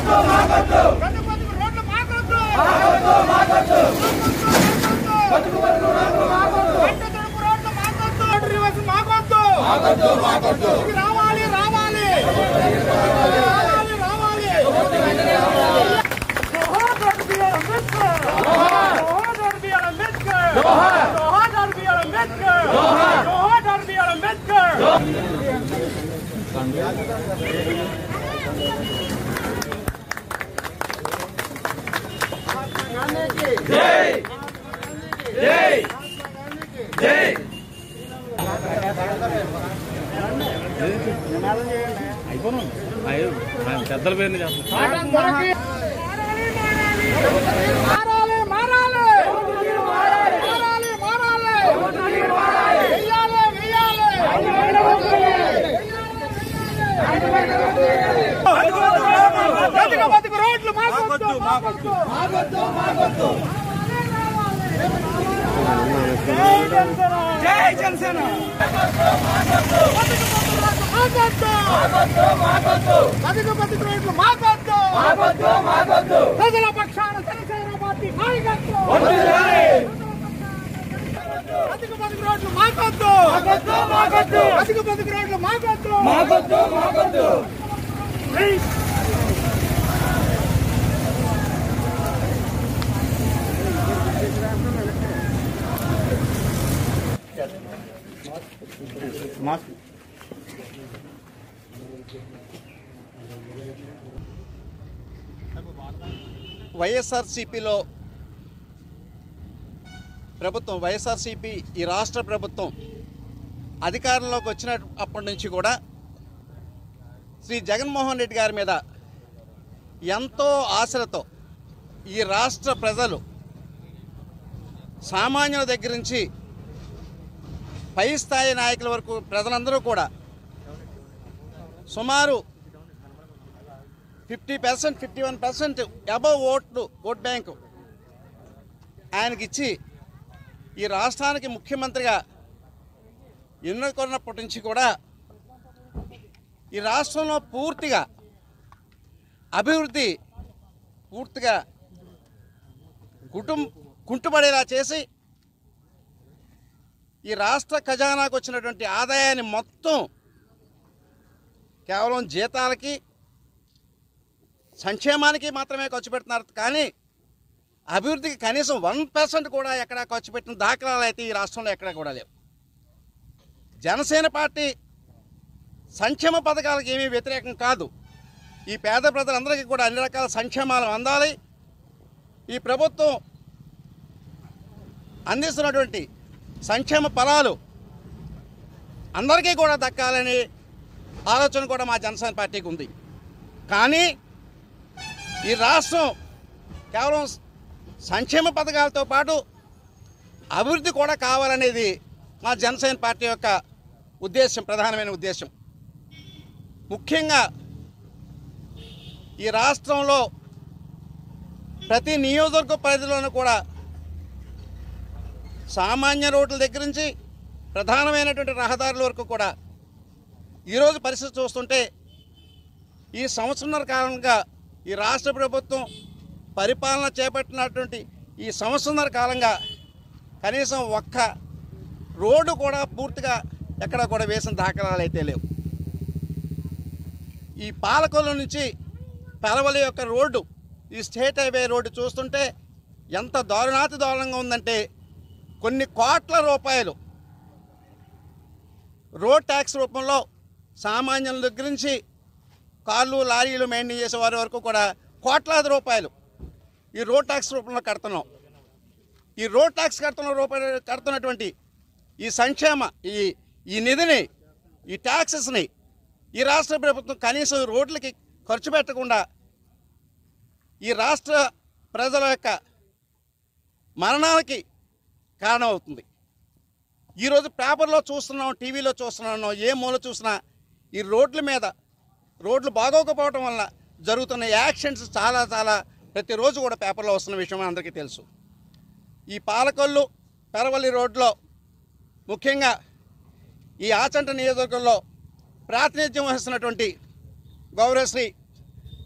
గడ్డపతికి రోడ్లు మాకొద్దు. గడ్డతడుపు రోడ్లు మాకొద్దు. రోడ్డు రివర్స్ మాకొద్దు. ఇది రావాలి రావాలి రావాలి రావాలి జోహార్ డాక్టర్ బిఆర్ అంబేద్కర్ జోహార్ డాక్టర్ బిఆర్ అంబేద్కర్ జోహార్ డాక్టర్ బిఆర్ అంబేద్కర్ జోహార్ డాక్టర్ బిఆర్ అంబేద్కర్ పెద్దల పేరుని చేస్తాం మారాలి మారాలి మారాలి మారాలి వెయ్యాలి వెయ్యాలి బతుకు బతుకు రోడ్లు మాకొద్దు మాకొద్దు జై జనసేన మాకొద్దు బతుకు బతుకు రోడ్లు మాకొద్దు ప్రజల పక్షాన జనసేన పార్టీ నాయకత్వం బతుకు బతుకు రోడ్లు మాకొద్దు బతుకు బతుకు రోడ్లు మాకొద్దు వైఎస్ఆర్సీపీలో ప్రభుత్వం వైఎస్ఆర్సీపీ ఈ రాష్ట్ర ప్రభుత్వం అధికారంలోకి వచ్చిన అప్పటి నుంచి కూడా శ్రీ జగన్మోహన్ రెడ్డి గారి మీద ఎంతో ఆశలతో ఈ రాష్ట్ర ప్రజలు సామాన్యుల దగ్గర నుంచి పై స్థాయి నాయకుల వరకు ప్రజలందరూ కూడా సుమారు fifty percent fifty one percent above ఓట్లు ఓట్ బ్యాంకు ఆయనకిచ్చి ఈ రాష్ట్రానికి ముఖ్యమంత్రిగా ఎన్నుకున్నప్పటి నుంచి కూడా ఈ రాష్ట్రంలో పూర్తిగా అభివృద్ధి పూర్తిగా కుటుంబ కుంటుపడేలా చేసి ఈ రాష్ట్ర ఖజానాకు వచ్చినటువంటి ఆదాయాన్ని మొత్తం కేవలం జీతాలకి సంక్షేమానికి మాత్రమే ఖర్చు పెడుతున్నారు కానీ అభివృద్ధికి కనీసం వన్ పర్సెంట్ కూడా ఎక్కడ ఖర్చు పెట్టిన దాఖలాలు అయితే ఈ రాష్ట్రంలో ఎక్కడ కూడా లేవు జనసేన పార్టీ సంక్షేమ పథకాలకు ఏమీ వ్యతిరేకం కాదు ఈ పేద ప్రజలందరికీ కూడా అన్ని రకాల సంక్షేమాలు అందాలి ఈ ప్రభుత్వం అందిస్తున్నటువంటి సంక్షేమ ఫలాలు అందరికీ కూడా దక్కాలని ఆలోచన కూడా మా జనసేన పార్టీకి ఉంది కానీ ఈ రాష్ట్రం కేవలం సంక్షేమ పథకాలతో పాటు అభివృద్ధి కూడా కావాలనేది మా జనసేన పార్టీ యొక్క ఉద్దేశం ప్రధానమైన ఉద్దేశం ముఖ్యంగా ఈ రాష్ట్రంలో ప్రతి నియోజకవర్గ పరిధిలోనూ కూడా సామాన్య రోడ్ల దగ్గర నుంచి ప్రధానమైనటువంటి రహదారుల వరకు కూడా ఈరోజు పరిస్థితి చూస్తుంటే ఈ సంవత్సరంన్నర కాలంగా ఈ రాష్ట్ర ప్రభుత్వం పరిపాలన చేపట్టినటువంటి ఈ సంవత్సరంన్నర కాలంగా కనీసం ఒక్క రోడ్డు కూడా పూర్తిగా ఎక్కడ కూడా వేసిన దాఖలాలు అయితే లేవు ఈ పాలకొల్లు నుంచి పెరవలి యొక్క రోడ్డు ఈ స్టేట్ హైవే రోడ్డు చూస్తుంటే ఎంత దారుణాతి దారుణంగా ఉందంటే కొన్ని కోట్ల రూపాయలు రోడ్ ట్యాక్స్ రూపంలో సామాన్యుల దగ్గర నుంచి కార్లు లారీలు మెయింటైన్ చేసే వారి వరకు కూడా కోట్లాది రూపాయలు ఈ రోడ్ ట్యాక్స్ రూపంలో కడుతున్నాం ఈ రోడ్ ట్యాక్స్ కడుతున్న రూపాయలు కడుతున్నటువంటి ఈ సంక్షేమ ఈ ఈ నిధిని ఈ ట్యాక్సెస్ని ఈ రాష్ట్ర ప్రభుత్వం కనీసం రోడ్లకి ఖర్చు పెట్టకుండా ఈ రాష్ట్ర ప్రజల యొక్క మరణాలకి కారణమవుతుంది ఈరోజు పేపర్లో చూస్తున్నాం టీవీలో చూస్తున్నాం ఏ మూల చూసినా ఈ రోడ్ల మీద రోడ్లు బాగోకపోవటం వల్ల జరుగుతున్న యాక్సిడెంట్స్ చాలా చాలా ప్రతిరోజు కూడా పేపర్లో వస్తున్న విషయం అందరికీ తెలుసు ఈ పాలకొల్లు పెరవల్లి రోడ్లో ముఖ్యంగా ఈ ఆచంట నియోజకవర్గంలో ప్రాతినిధ్యం వహిస్తున్నటువంటి గౌరవశ్రీ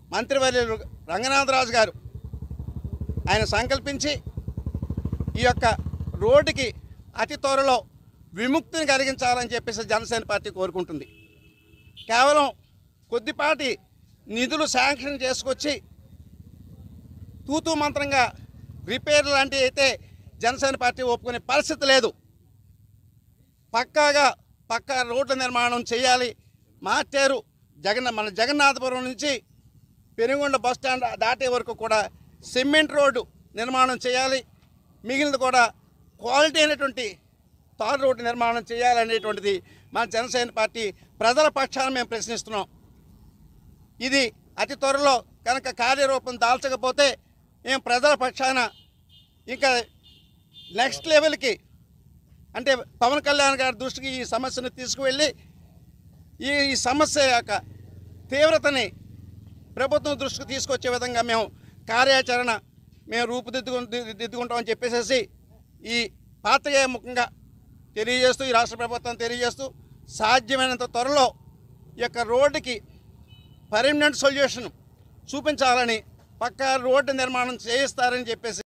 మంత్రివర్యులు రంగనాథరాజు గారు ఆయన సంకల్పించి ఈ యొక్క రోడ్డుకి అతి త్వరలో విముక్తిని కలిగించాలని చెప్పేసి జనసేన పార్టీ కోరుకుంటుంది కేవలం కొద్దిపాటి నిధులు శాంక్షన్ చేసుకొచ్చి తూతూ మంత్రంగా రిపేర్ లాంటివి అయితే జనసేన పార్టీ ఒప్పుకునే పరిస్థితి లేదు పక్కాగా పక్కా రోడ్ల నిర్మాణం చేయాలి మార్చారు జగన్ మన జగన్నాథపురం నుంచి పెనుగొండ బస్ స్టాండ్ దాటే వరకు కూడా సిమెంట్ రోడ్డు నిర్మాణం చేయాలి మిగిలినది కూడా క్వాలిటీ అయినటువంటి తారు రోడ్డు నిర్మాణం చేయాలనేటువంటిది మన జనసేన పార్టీ ప్రజల పక్షాన మేము ప్రశ్నిస్తున్నాం ఇది అతి త్వరలో కనుక కార్యరూపం దాల్చకపోతే మేము ప్రజల పక్షాన ఇంకా నెక్స్ట్ లెవెల్కి అంటే పవన్ కళ్యాణ్ గారి దృష్టికి ఈ సమస్యను తీసుకువెళ్ళి ఈ ఈ సమస్య యొక్క తీవ్రతని ప్రభుత్వం దృష్టికి తీసుకొచ్చే విధంగా మేము కార్యాచరణ మేము రూపుదిద్దుకు దిద్దుకుంటామని చెప్పేసేసి ఈ పాత్రికేయ ముఖంగా తెలియజేస్తూ ఈ రాష్ట్ర ప్రభుత్వం తెలియజేస్తూ సాధ్యమైనంత త్వరలో ఈ యొక్క రోడ్డుకి పర్మనెంట్ సొల్యూషన్ చూపించాలని పక్కా రోడ్డు నిర్మాణం చేయిస్తారని చెప్పేసి